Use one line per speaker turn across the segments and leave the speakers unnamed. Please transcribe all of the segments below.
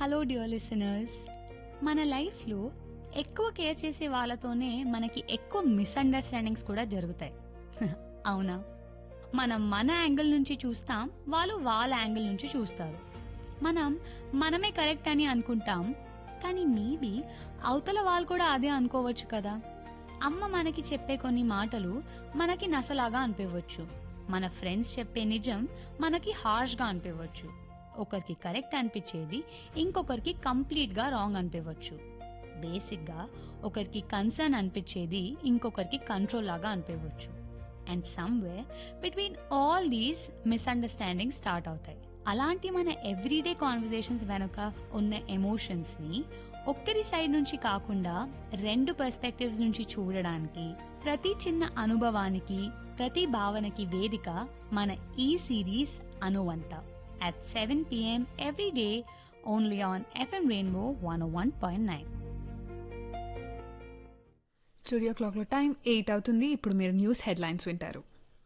Hello dear listeners మన లైఫ్లో ఎక్కువ కేర్ చేసే వాళ్ళతోనే మనకి ఎక్కువ మిస్అండర్స్టాండింగ్స్ కూడా జరుగుతాయి అవునా మనం మన యాంగిల్ నుంచి చూస్తాం వాళ్ళు వాళ్ళ యాంగిల్ నుంచి చూస్తారు మనం మనమే కరెక్ట్ అని అనుకుంటాం కానీ మేబీ అవతల వాళ్ళు కూడా అదే అనుకోవచ్చు కదా అమ్మ మనకి చెప్పే కొన్ని మాటలు మనకి నసలాగా అనిపించవచ్చు మన ఫ్రెండ్స్ చెప్పే నిజం మనకి హార్ష్గా అనిపించవచ్చు ఒకరికి కరెక్ట్ అనిపించేది ఇంకొకరికి కంప్లీట్గా రాంగ్ అనిపించవచ్చు బేసిక్గా ఒకరికి కన్సర్న్ అనిపించేది ఇంకొకరికి కంట్రోల్ లాగా అనిపించవచ్చు and somewhere between all these misunderstanding start అవుతాయి అలాంటి మన ఎవ్రీడే కాన్వర్జేషన్స్ వెనుక ఉన్న ఎమోషన్స్ని ఒక్కరి సైడ్ నుంచి కాకుండా రెండు పర్స్పెక్టివ్స్ నుంచి చూడడానికి ప్రతి చిన్న అనుభవానికి ప్రతి భావనకి వేదిక మన ఈ సిరీస్ అనువంత at 7 p.m. every day only on FM Rainbow 101.9.
Studio క్లాక్లో టైం ఎయిట్ అవుతుంది ఇప్పుడు మీరు న్యూస్ హెడ్లైన్స్ వింటారు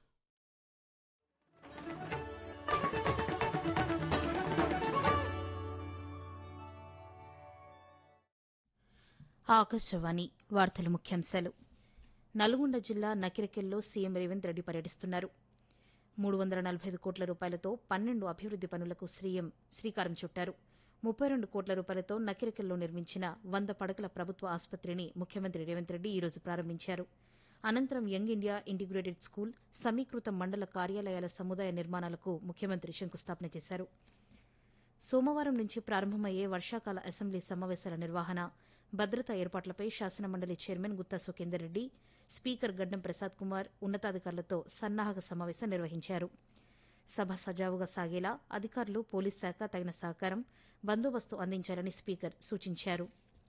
ఆకాశవాణి వార్తల ముఖ్యాంశాలు నల్గొండ జిల్లా నకిరకెల్లో సీఎం రేవంత్ రెడ్డి పర్యటిస్తున్నారు మూడు వందల నలభై ఐదు కోట్ల రూపాయలతో పన్నెండు అభివృద్ది పనులకు సీఎం శ్రీకారం చుట్టారు ముప్పై రెండు కోట్ల రూపాయలతో నకిరకెల్లో నిర్మించిన వంద పడకల ప్రభుత్వ ఆసుపత్రిని ముఖ్యమంత్రి రేవంత్ రెడ్డి ఈరోజు ప్రారంభించారు అనంతరం యంగ్ ఇండియా ఇంటిగ్రేటెడ్ స్కూల్ సమీకృత మండల కార్యాలయాల సముదాయ నిర్మాణాలకు ముఖ్యమంత్రి శంకుస్థాపన చేశారు సోమవారం నుంచి ప్రారంభమయ్యే వర్షాకాల అసెంబ్లీ సమావేశాల నిర్వహణ భద్రతా ఏర్పాట్లపై శాసనమండలి చైర్మన్ గుత్తా సుఖేందర్ రెడ్డి స్పీకర్ గడ్డం ప్రసాద్ కుమార్ ఉన్నతాధికారులతో సన్నాహక సమావేశం నిర్వహించారు సభ సజావుగా సాగేలా అధికారులు పోలీస్ శాఖ తగిన సహకారం బందోబస్తు అందించాలని స్పీకర్ సూచించారు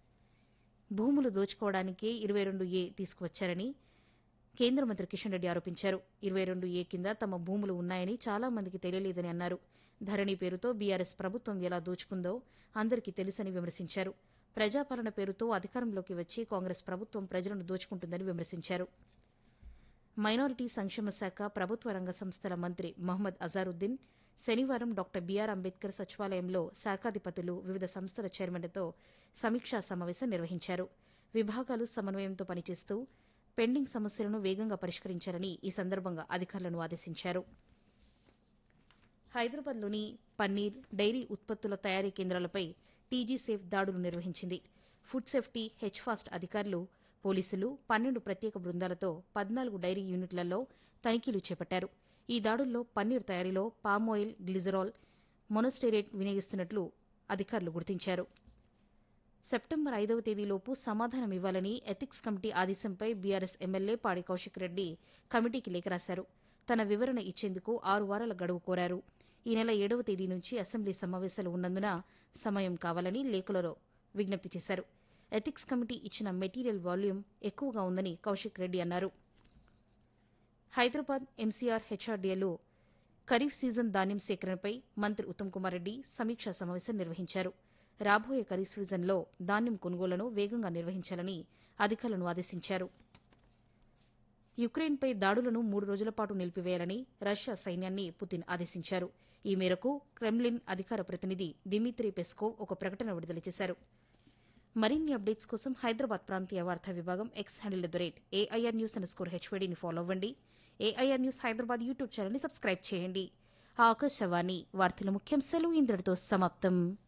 భూములు దోచుకోవడానికే ఇరవై రెండు ఏ తీసుకువచ్చారని కేంద్ర మంత్రి కిషన్ రెడ్డి ఆరోపించారు ఇరవై రెండు ఏ కింద తమ భూములు ఉన్నాయని చాలా మందికి తెలియలేదని అన్నారు ధరణి పేరుతో బీఆర్ఎస్ ప్రభుత్వం ఎలా దోచుకుందో అందరికీ తెలుసని విమర్శించారు ప్రజాపాలన పేరుతో అధికారంలోకి వచ్చి కాంగ్రెస్ ప్రభుత్వం ప్రజలను దోచుకుంటుందని విమర్శించారు మైనారిటీ సంక్షేమ శాఖ ప్రభుత్వ రంగ సంస్థల మంత్రి మహమ్మద్ అజారుద్దీన్ శనివారం డాక్టర్ బీఆర్ అంబేద్కర్ సచివాలయంలో శాఖాధిపతులు వివిధ సంస్థల చైర్మన్లతో సమీక్షా సమావేశం నిర్వహించారు విభాగాలు సమన్వయంతో పనిచేస్తూ పెండింగ్ సమస్యలను వేగంగా పరిష్కరించాలని ఈ సందర్భంగా అధికారులను ఆదేశించారు హైదరాబాద్లోని పన్నీర్ డైరీ ఉత్పత్తుల తయారీ కేంద్రాలపై టీజీ సేఫ్ దాడులు నిర్వహించింది ఫుడ్ సేఫ్టీ హెచ్ ఫాస్ట్ అధికారులు పోలీసులు పన్నెండు ప్రత్యేక బృందాలతో పద్నాలుగు డైరీ యూనిట్లలో తనిఖీలు చేపట్టారు ఈ దాడుల్లో పన్నీర్ తయారీలో పామాయిల్ గ్లిజరాల్ మొనోస్టేరేట్ వినియోగిస్తున్నట్లు అధికారులు గుర్తించారు సెప్టెంబర్ ఐదవ తేదీలోపు సమాధానం ఇవ్వాలని ఎథిక్స్ కమిటీ ఆదేశంపై బీఆర్ఎస్ ఎమ్మెల్యే పాడి కౌశిక్ రెడ్డి కమిటీకి లేఖ రాశారు తన వివరణ ఇచ్చేందుకు ఆరు వారాల గడువు కోరారు ఈ నెల ఏడవ తేదీ నుంచి అసెంబ్లీ సమావేశాలు ఉన్నందున సమయం కావాలని లేఖలో విజ్ఞప్తి చేశారు ఎథిక్స్ కమిటీ ఇచ్చిన మెటీరియల్ వాల్యూమ్ ఎక్కువగా ఉందని కౌశిక్ రెడ్డి అన్నారు హైదరాబాద్ ఎంసీఆర్ హెచ్ఆర్డీఏలో ఖరీఫ్ సీజన్ ధాన్యం సేకరణపై మంత్రి ఉత్తమ్ కుమార్ రెడ్డి సమీక్షా సమావేశం నిర్వహించారు రాబోయే ఖరీఫ్ సీజన్లో ధాన్యం కొనుగోలను వేగంగా నిర్వహించాలని అధికారులను ఆదేశించారు యుక్రెయిన్పై దాడులను మూడు రోజుల పాటు నిలిపివేయాలని రష్యా సైన్యాన్ని పుతిన్ ఆదేశించారు ఈ మేరకు క్రెమ్లిన్ అధికార ప్రతినిధి దిమిత్రీ పెస్కోవ్ ఒక ప్రకటన విడుదల చేశారు మరిన్ని అప్డేట్స్ కోసం హైదరాబాద్ ప్రాంతీయ వార్తా విభాగం X handle the rate AIR news underscore హెచ్వైడీని ఫాలో అవ్వండి ఏఐఆర్ న్యూస్ హైదరాబాద్ యూట్యూబ్ ఛానల్ని సబ్స్క్రైబ్ చేయండి ఆకాశవాణి వార్తల ముఖ్యాంశాలు ఇంద్రతో సమాప్తం